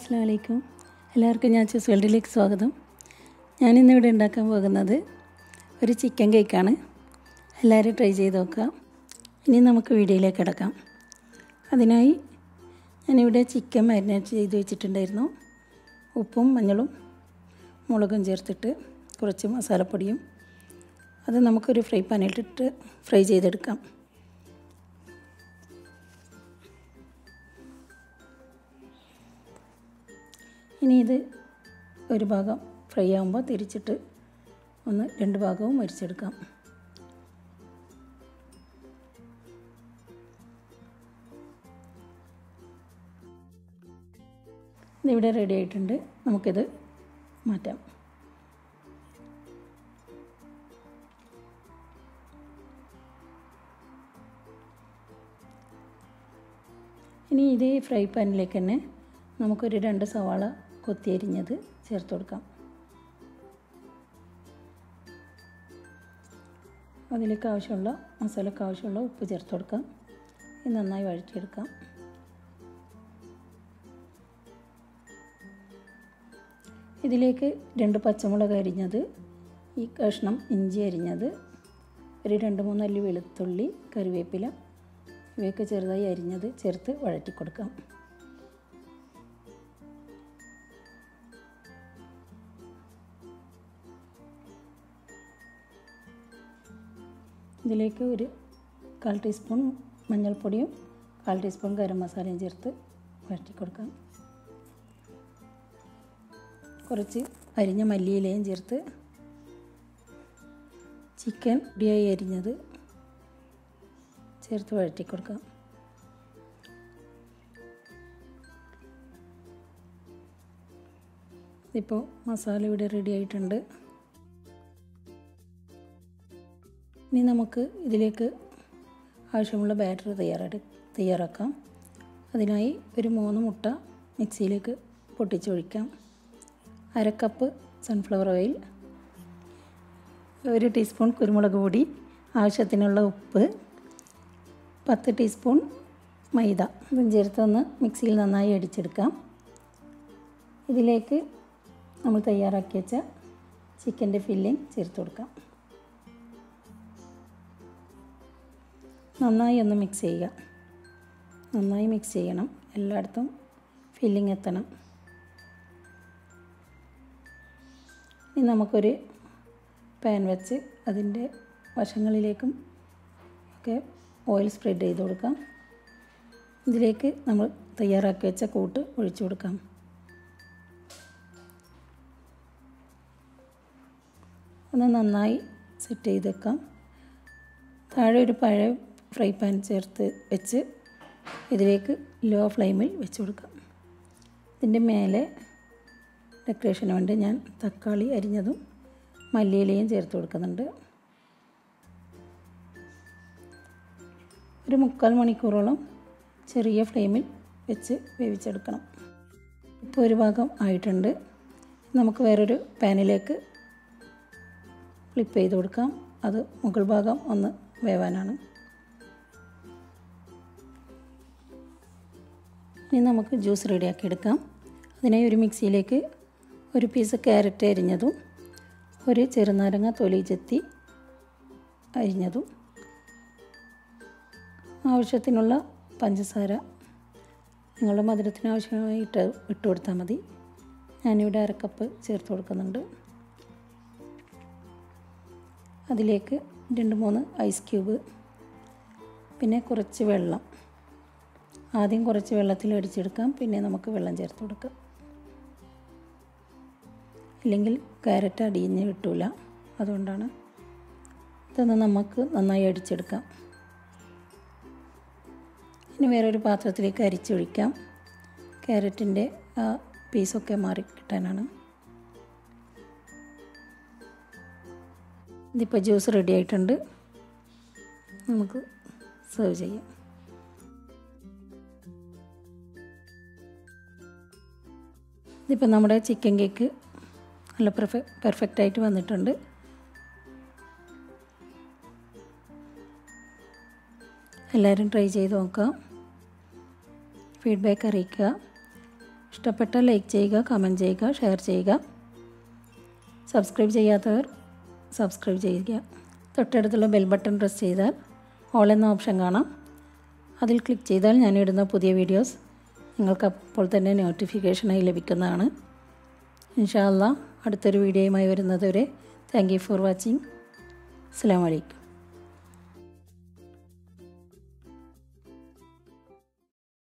അസ്സാം വലൈക്കും എല്ലാവർക്കും ഞാൻ ചൂസ് വേൾഡിലേക്ക് സ്വാഗതം ഞാനിന്നിവിടെ ഉണ്ടാക്കാൻ പോകുന്നത് ഒരു ചിക്കൻ കേക്കാണ് എല്ലാവരും ട്രൈ ചെയ്ത് നോക്കുക ഇനി നമുക്ക് വീഡിയോയിലേക്ക് കിടക്കാം അതിനായി ഞാനിവിടെ ചിക്കൻ മാരിനേറ്റ് ചെയ്ത് വെച്ചിട്ടുണ്ടായിരുന്നു ഉപ്പും മഞ്ഞളും മുളകും ചേർത്തിട്ട് കുറച്ച് മസാലപ്പൊടിയും അത് നമുക്കൊരു ഫ്രൈ പാനിലിട്ടിട്ട് ഫ്രൈ ചെയ്തെടുക്കാം ഇനി ഇത് ഒരു ഭാഗം ഫ്രൈ ആകുമ്പോൾ തിരിച്ചിട്ട് ഒന്ന് രണ്ട് ഭാഗവും മരിച്ചെടുക്കാം ഇതിവിടെ റെഡി ആയിട്ടുണ്ട് നമുക്കിത് മാറ്റാം ഇനി ഇതേ ഫ്രൈ പാനിലേക്ക് തന്നെ നമുക്കൊരു രണ്ട് സവാള കൊത്തിയരിഞ്ഞത് ചേർത്ത് കൊടുക്കാം അതിലേക്ക് ആവശ്യമുള്ള മസാലയ്ക്ക് ആവശ്യമുള്ള ഉപ്പ് ചേർത്ത് കൊടുക്കാം ഇത് നന്നായി വഴറ്റിയെടുക്കാം ഇതിലേക്ക് രണ്ട് പച്ചമുളക് അരിഞ്ഞത് ഈ കഷ്ണം ഇഞ്ചി അരിഞ്ഞത് ഒരു രണ്ട് മൂന്നല്ലി വെളുത്തുള്ളി കറിവേപ്പില ഇവയൊക്കെ ചെറുതായി അരിഞ്ഞത് ചേർത്ത് വഴറ്റി കൊടുക്കാം ഇതിലേക്ക് ഒരു കാൽ ടീസ്പൂൺ മഞ്ഞൾപ്പൊടിയും കാൽ ടീസ്പൂൺ ഗരം മസാലയും ചേർത്ത് വഴറ്റി കൊടുക്കാം കുറച്ച് അരിഞ്ഞ മല്ലിയിലയും ചേർത്ത് ചിക്കൻ പൊടിയായി അരിഞ്ഞത് ചേർത്ത് വഴറ്റി കൊടുക്കാം ഇപ്പോൾ മസാല ഇവിടെ റെഡി ആയിട്ടുണ്ട് ഇനി നമുക്ക് ഇതിലേക്ക് ആവശ്യമുള്ള ബാറ്റർ തയ്യാറാക്കി തയ്യാറാക്കാം അതിനായി ഒരു മൂന്ന് മുട്ട മിക്സിയിലേക്ക് പൊട്ടിച്ചൊഴിക്കാം അര കപ്പ് സൺഫ്ലവർ ഓയിൽ ഒരു ടീസ്പൂൺ കുരുമുളക് പൊടി ആവശ്യത്തിനുള്ള ഉപ്പ് പത്ത് ടീസ്പൂൺ മൈദ ഇതും ചേർത്തൊന്ന് മിക്സിയിൽ നന്നായി അടിച്ചെടുക്കാം ഇതിലേക്ക് നമ്മൾ തയ്യാറാക്കി വെച്ച ചിക്കൻ്റെ ഫില്ലിംഗ് ചേർത്ത് കൊടുക്കാം നന്നായി ഒന്ന് മിക്സ് ചെയ്യുക നന്നായി മിക്സ് ചെയ്യണം എല്ലായിടത്തും ഫില്ലിംഗ് എത്തണം ഇനി നമുക്കൊരു പാൻ വെച്ച് അതിൻ്റെ വശങ്ങളിലേക്കും ഒക്കെ ഓയിൽ സ്പ്രെഡ് ചെയ്ത് കൊടുക്കാം ഇതിലേക്ക് നമ്മൾ തയ്യാറാക്കി വെച്ച കൂട്ട് ഒഴിച്ചു കൊടുക്കാം ഒന്ന് നന്നായി സെറ്റ് ചെയ്ത് വെക്കാം താഴെ ഒരു പഴയ ഫ്രൈ പാൻ ചേർത്ത് വെച്ച് ഇതിലേക്ക് ലോ ഫ്ലെയിമിൽ വെച്ച് കൊടുക്കാം ഇതിൻ്റെ മേലെ ഡെക്കറേഷന് വേണ്ടി ഞാൻ തക്കാളി അരിഞ്ഞതും മല്ലിയിലയും ചേർത്ത് കൊടുക്കുന്നുണ്ട് ഒരു മുക്കാൽ മണിക്കൂറോളം ചെറിയ ഫ്ലെയിമിൽ വെച്ച് വേവിച്ചെടുക്കണം ഇപ്പോൾ ഒരു ഭാഗം ആയിട്ടുണ്ട് നമുക്ക് വേറൊരു പാനിലേക്ക് ഫ്ലിപ്പ് ചെയ്ത് കൊടുക്കാം അത് മുകൾ ഭാഗം ഒന്ന് വേവാനാണ് ഇനി നമുക്ക് ജ്യൂസ് റെഡിയാക്കി എടുക്കാം അതിനായി ഒരു മിക്സിയിലേക്ക് ഒരു പീസ് ക്യാരറ്റ് അരിഞ്ഞതും ഒരു ചെറുനാരങ്ങ തൊലി ചെത്തി അരിഞ്ഞതും ആവശ്യത്തിനുള്ള പഞ്ചസാര നിങ്ങളുടെ മധുരത്തിന് ആവശ്യമായി ഇട്ട് ഇട്ട് കൊടുത്താൽ മതി ഞാനിവിടെ അരക്കപ്പ് ചേർത്ത് കൊടുക്കുന്നുണ്ട് അതിലേക്ക് രണ്ട് മൂന്ന് ഐസ് ക്യൂബ് പിന്നെ കുറച്ച് വെള്ളം ആദ്യം കുറച്ച് വെള്ളത്തിൽ അടിച്ചെടുക്കാം പിന്നെ നമുക്ക് വെള്ളം ചേർത്ത് കൊടുക്കാം ഇല്ലെങ്കിൽ ക്യാരറ്റ് അടിഞ്ഞ് കിട്ടൂല അതുകൊണ്ടാണ് ഇതൊന്ന് നമുക്ക് നന്നായി അടിച്ചെടുക്കാം ഇനി വേറൊരു പാത്രത്തിലേക്ക് അരിച്ചൊഴിക്കാം ക്യാരറ്റിൻ്റെ ആ പീസൊക്കെ മാറി കിട്ടാനാണ് ഇതിപ്പോൾ ജ്യൂസ് റെഡി ആയിട്ടുണ്ട് നമുക്ക് സെർവ് ചെയ്യാം ഇതിപ്പോൾ നമ്മുടെ ചിക്കൻ കേക്ക് നല്ല പെർഫെ പെർഫെക്റ്റ് ആയിട്ട് വന്നിട്ടുണ്ട് എല്ലാവരും ട്രൈ ചെയ്ത് നോക്കാം ഫീഡ്ബാക്ക് അറിയിക്കുക ഇഷ്ടപ്പെട്ടാൽ ലൈക്ക് ചെയ്യുക കമൻറ്റ് ചെയ്യുക ഷെയർ ചെയ്യുക സബ്സ്ക്രൈബ് ചെയ്യാത്തവർ സബ്സ്ക്രൈബ് ചെയ്യുക തൊട്ടടുത്തുള്ള ബെൽ ബട്ടൺ പ്രസ് ചെയ്താൽ ഓൾ എന്ന ഓപ്ഷൻ കാണാം അതിൽ ക്ലിക്ക് ചെയ്താൽ ഞാനിടുന്ന പുതിയ വീഡിയോസ് നിങ്ങൾക്ക് അപ്പോൾ തന്നെ നോട്ടിഫിക്കേഷനായി ലഭിക്കുന്നതാണ് ഇൻഷാ അല്ലാ അടുത്തൊരു വീഡിയോയുമായി വരുന്നതുവരെ താങ്ക് യു ഫോർ വാച്ചിങ് അസ്സാം വലൈക്കും